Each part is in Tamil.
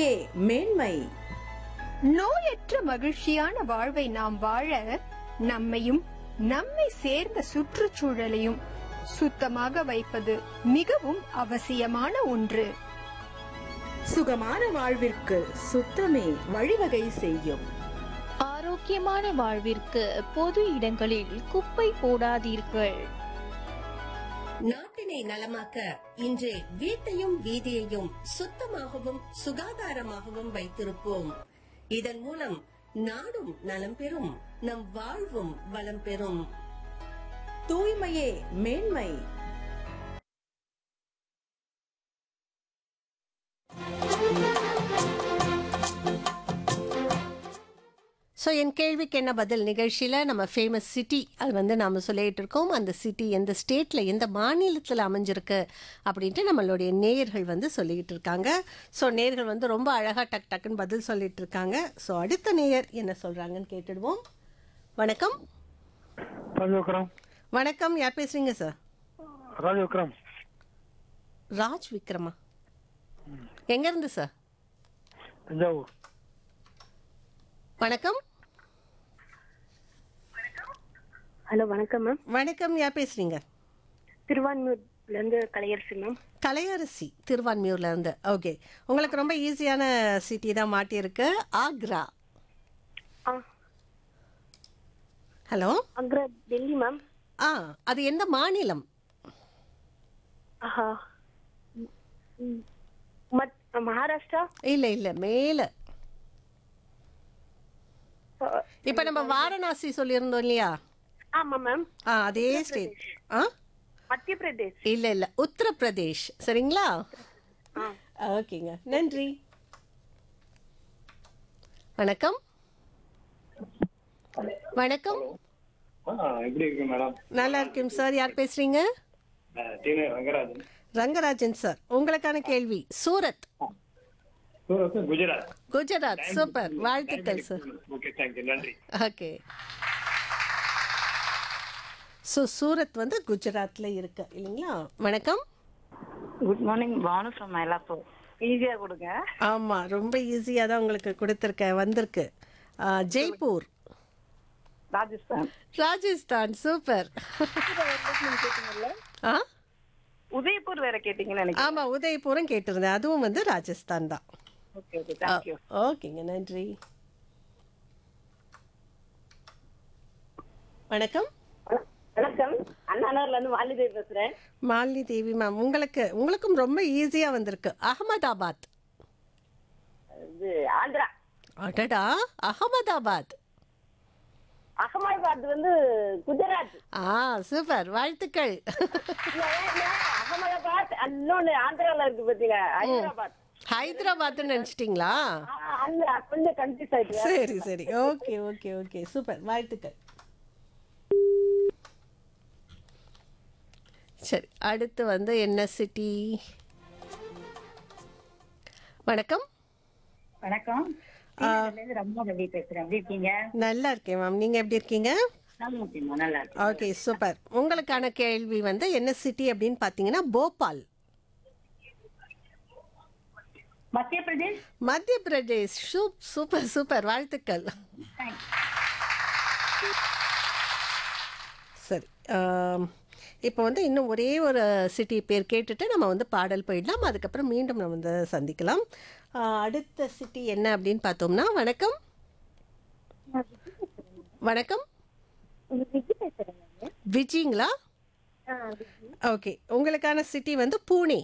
தூய்மையே மேன்மை நோயற்ற மகிழ்ச்சியான வாழ்வை நாம் வாழ நம்மையும் நம்மை சேர்ந்த சுற்றுச்சூழலையும் சுத்தமாக வைப்பது மிகவும் அவசியமான ஒன்று சுகமான வாழ்விற்கு சுத்தமே வழிவகை செய்யும் ஆரோக்கியமான வாழ்விற்கு பொது இடங்களில் குப்பை போடாதீர்கள் நாட்டினை நலமாக்க இன்றே வீட்டையும் வீதியையும் சுத்தமாகவும் சுகாதாரமாகவும் வைத்திருப்போம் இதன் மூலம் நாடும் நலம் பெறும் நம் வாழ்வும் வளம் பெறும் தூய்மையே மேன்மை ஸோ என் கேள்விக்கு என்ன பதில் நிகழ்ச்சியில் நம்ம ஃபேமஸ் சிட்டி அது வந்து நாம் சொல்லிகிட்டு இருக்கோம் அந்த சிட்டி எந்த ஸ்டேட்டில் எந்த மாநிலத்தில் அமைஞ்சிருக்கு அப்படின்ட்டு நம்மளுடைய நேயர்கள் வந்து சொல்லிக்கிட்டு இருக்காங்க ஸோ நேயர்கள் வந்து ரொம்ப அழகாக டக் டக்குன்னு பதில் சொல்லிட்டு இருக்காங்க ஸோ அடுத்த நேயர் என்ன சொல்கிறாங்கன்னு கேட்டுடுவோம் வணக்கம் ராஜவிக்ரம் வணக்கம் யார் பேசுகிறீங்க சார் ராஜவிக்ரம் ராஜ் விக்ரமா எங்கேருந்து சார் தஞ்சாவூர் வணக்கம் ஹலோ வணக்கம் மேம் வணக்கம் யார் பேசுகிறீங்க திருவான்மூர்ல இருந்து கலையரசி மேம் கலையரசி திருவான்மியூர்ல இருந்து ஓகே உங்களுக்கு ரொம்ப ஈஸியான சிட்டி தான் மாட்டியிருக்கு ஆக்ரா ஆ ஹலோ அக்ரா டெல்லி மேம் ஆ அது எந்த மாநிலம் ஆஹா ம், ம். மத் மகாராஷ்டிரா இல்லை இல்லை மேலே ஆ, இப்போ நம்ம வாரணாசி சொல்லியிருந்தோம் இல்லையா ஆமா மேம் ஆ அதே ஸ்டேட் ஆ மத்திய பிரதேஷ் இல்லை இல்லை உத்தரப்பிரதேஷ் சரிங்களா ஆ ஓகேங்க நன்றி வணக்கம் வணக்கம் எப்படி இருக்கு மேடம் நல்லா இருக்கேன் சார் யார் பேசுறீங்க டீனு ரங்கராஜன் ரங்கராஜன் சார் உங்களுக்கான கேள்வி சூரத் சூரத் குஜராத் குஜராத் சூப்பர் வாழ்த்துக்கள் சார் ஓகே தேங்க்யூ நன்றி ஓகே ஸோ சூரத் வந்து குஜராத்தில் இருக்கு இல்லைங்களா வணக்கம் good morning Bhanu from Mylapore ஈஸியாக கொடுங்க ஆமாம் ரொம்ப ஈஸியாக தான் உங்களுக்கு கொடுத்துருக்கேன் வந்திருக்கு ஆ, ஜெய்ப்பூர் ராஜஸ்தான் ராஜஸ்தான் சூப்பர் ஆ உதய்பூர் வேற கேட்டீங்கன்னு நினைக்கிறேன் ஆமாம் உதய்பூரும் கேட்டிருந்தேன் அதுவும் வந்து ராஜஸ்தான் தான் ஓகே ஓகே தேங்க்யூ ஓகேங்க நன்றி வணக்கம் வணக்கம் அண்ணாநகர்ல இருந்து மாலிதேவி பேசுறேன் மாலினி தேவி மேம் உங்களுக்கு உங்களுக்கும் ரொம்ப ஈஸியாக வந்திருக்கு அகமதாபாத் இது ஆந்திரா அடடா அகமதாபாத் அகமதாபாத் வந்து குஜராத் ஆ சூப்பர் வாழ்த்துக்கள் அகமதாபாத் இன்னொன்னு ஆந்திரால இருக்கு பாத்தீங்க ஹைதராபாத் ஹைதராபாத்னு நினச்சிட்டிங்களா அந்த கொஞ்சம் கன்ஃபியூஸ் ஆயிட்டு சரி சரி ஓகே ஓகே ஓகே சூப்பர் வாழ்த்துக்கள் சரி அடுத்து வந்து என்ன சிட்டி வணக்கம் வணக்கம் சீனியர்லேருந்து ரொம்ப ரவி பேசுறேன் எப்படி இருக்கீங்க நல்லா இருக்கேன் மேம் நீங்கள் எப்படி இருக்கீங்க நல்லா இருக்கீங்க நல்லா இருக்கேன் ஓகே சூப்பர் உங்களுக்கான கேள்வி வந்து என்ன சிட்டி அப்படின்னு பார்த்தீங்கன்னா போபால் மத்திய பிரதேஷ் மத்திய பிரதேஷ் சூப் சூப்பர் சூப்பர் வாழ்த்துக்கள் சரி ஆம், இப்போ வந்து இன்னும் ஒரே ஒரு சிட்டி பேர் கேட்டுட்டு நம்ம வந்து பாடல் போயிடலாம் அதுக்கப்புறம் மீண்டும் நம்ம வந்து சந்திக்கலாம் ஆ, அடுத்த சிட்டி என்ன அப்படின்னு பார்த்தோம்னா வணக்கம் வணக்கம் விஜிங்களா ஓகே உங்களுக்கான சிட்டி வந்து பூனே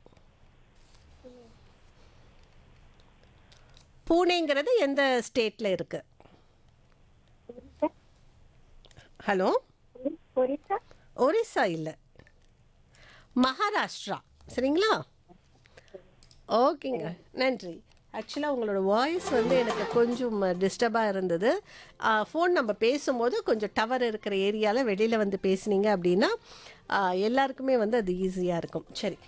பூனேங்கிறது எந்த ஸ்டேட்ல இருக்கு ஹலோ ஒரிசா ஒரிசா இல்லை மகாராஷ்டிரா சரிங்களா ஓகேங்க நன்றி ஆக்சுவலாக உங்களோட வாய்ஸ் வந்து எனக்கு கொஞ்சம் டிஸ்டர்பாக இருந்தது ஃபோன் நம்ம பேசும்போது கொஞ்சம் டவர் இருக்கிற ஏரியாவில் வெளியில் வந்து பேசுனீங்க அப்படின்னா ஆ, எல்லாருக்குமே வந்து அது ஈஸியாக இருக்கும் சரி